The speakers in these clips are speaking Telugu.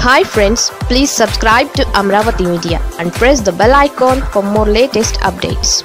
hi friends please subscribe to Amaravati media and press the bell icon for more latest updates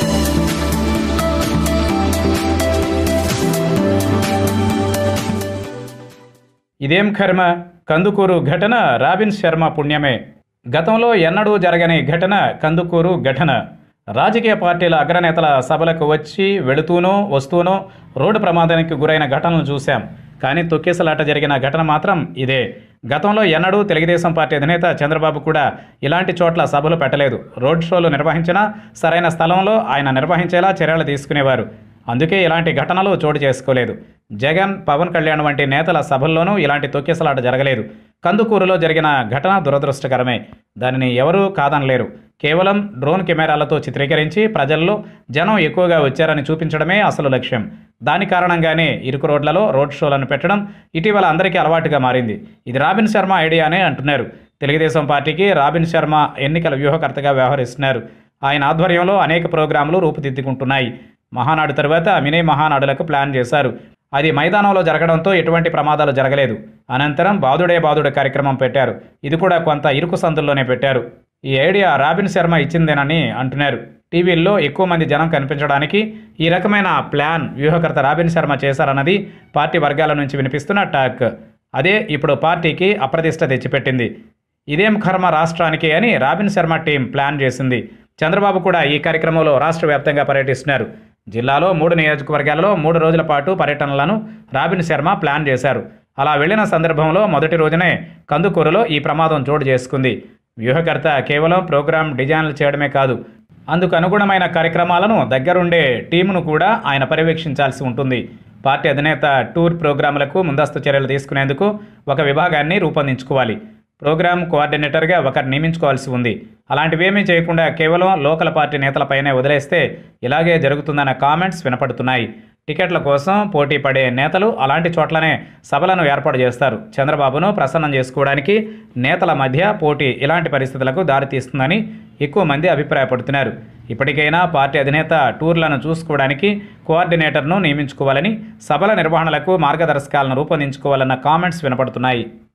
ఇదేం కర్మ కందుకూరు ఘటన రాబిన్ శర్మ పుణ్యమే గతంలో ఎన్నడూ జరగని ఘటన కందుకూరు ఘటన రాజకీయ పార్టీల అగ్రనేతల సభలకు వచ్చి వెళుతూనో వస్తూనో రోడ్డు ప్రమాదానికి గురైన ఘటనలు చూశాం కానీ తొక్కేసలాట జరిగిన ఘటన మాత్రం ఇదే గతంలో ఎన్నడూ తెలుగుదేశం పార్టీ అధినేత చంద్రబాబు కూడా ఇలాంటి చోట్ల సభలు పెట్టలేదు రోడ్ షోలు నిర్వహించినా సరైన స్థలంలో ఆయన నిర్వహించేలా చర్యలు తీసుకునేవారు అందుకే ఇలాంటి ఘటనలు చోటు చేసుకోలేదు జగన్ పవన్ కళ్యాణ్ వంటి నేతల సభల్లోనూ ఇలాంటి తొక్కేసలాట జరగలేదు కందుకూరులో జరిగిన ఘటన దురదృష్టకరమే దానిని ఎవరూ కాదనలేరు కేవలం డ్రోన్ కెమెరాలతో చిత్రీకరించి ప్రజల్లో జనం ఎక్కువగా వచ్చారని చూపించడమే అసలు లక్ష్యం దాని కారణంగానే ఇరుకు రోడ్లలో రోడ్ షోలను పెట్టడం ఇటీవల అందరికీ అలవాటుగా మారింది ఇది రాబిన్ శర్మ ఐడియానే అంటున్నారు తెలుగుదేశం పార్టీకి రాబిన్ శర్మ ఎన్నికల వ్యూహకర్తగా వ్యవహరిస్తున్నారు ఆయన ఆధ్వర్యంలో అనేక ప్రోగ్రాంలు రూపుదిద్దుకుంటున్నాయి మహానాడు తరువాత మినీ మహానాడులకు ప్లాన్ చేశారు అది మైదానంలో జరగడంతో ఎటువంటి ప్రమాదాలు జరగలేదు అనంతరం బాదుడే బాదుడే కార్యక్రమం పెట్టారు ఇది కూడా కొంత ఇరుకు సందుల్లోనే పెట్టారు ఈ ఐడియా రాబిన్ శర్మ ఇచ్చిందేనని అంటున్నారు టీవీల్లో ఎక్కువ మంది జనం కనిపించడానికి ఈ రకమైన ప్లాన్ వ్యూహకర్త రాబిన్ శర్మ చేశారన్నది పార్టీ వర్గాల నుంచి వినిపిస్తున్న టాక్ అదే ఇప్పుడు పార్టీకి అప్రతిష్ట తెచ్చిపెట్టింది ఇదేం కర్మ రాష్ట్రానికి అని రాబిన్ శర్మ టీం ప్లాన్ చేసింది చంద్రబాబు కూడా ఈ కార్యక్రమంలో రాష్ట్ర వ్యాప్తంగా పర్యటిస్తున్నారు జిల్లాలో మూడు నియోజకవర్గాలలో మూడు రోజుల పాటు పర్యటనలను రాబిన్ శర్మ ప్లాన్ చేశారు అలా వెళ్లిన సందర్భంలో మొదటి రోజునే కందుకూరులో ఈ ప్రమాదం చోటు చేసుకుంది వ్యూహకర్త కేవలం ప్రోగ్రాం డిజైన్లు చేయడమే కాదు అందుకు అనుగుణమైన కార్యక్రమాలను దగ్గరుండే టీమును కూడా ఆయన పర్యవేక్షించాల్సి ఉంటుంది పార్టీ అధినేత టూర్ ప్రోగ్రాములకు ముందస్తు చర్యలు తీసుకునేందుకు ఒక విభాగాన్ని రూపొందించుకోవాలి ప్రోగ్రామ్ కోఆర్డినేటర్గా ఒకరు నియమించుకోవాల్సి ఉంది అలాంటివేమీ చేయకుండా కేవలం లోకల్ పార్టీ నేతలపైనే వదిలేస్తే ఇలాగే జరుగుతుందన్న కామెంట్స్ వినపడుతున్నాయి టికెట్ల కోసం పోటీ పడే నేతలు అలాంటి చోట్లనే సభలను ఏర్పాటు చేస్తారు చంద్రబాబును ప్రసన్నం చేసుకోవడానికి నేతల మధ్య పోటీ ఇలాంటి పరిస్థితులకు దారితీస్తుందని ఎక్కువ మంది అభిప్రాయపడుతున్నారు ఇప్పటికైనా పార్టీ అధినేత టూర్లను చూసుకోవడానికి కోఆర్డినేటర్ను నియమించుకోవాలని సభల నిర్వహణలకు మార్గదర్శకాలను రూపొందించుకోవాలన్న కామెంట్స్ వినపడుతున్నాయి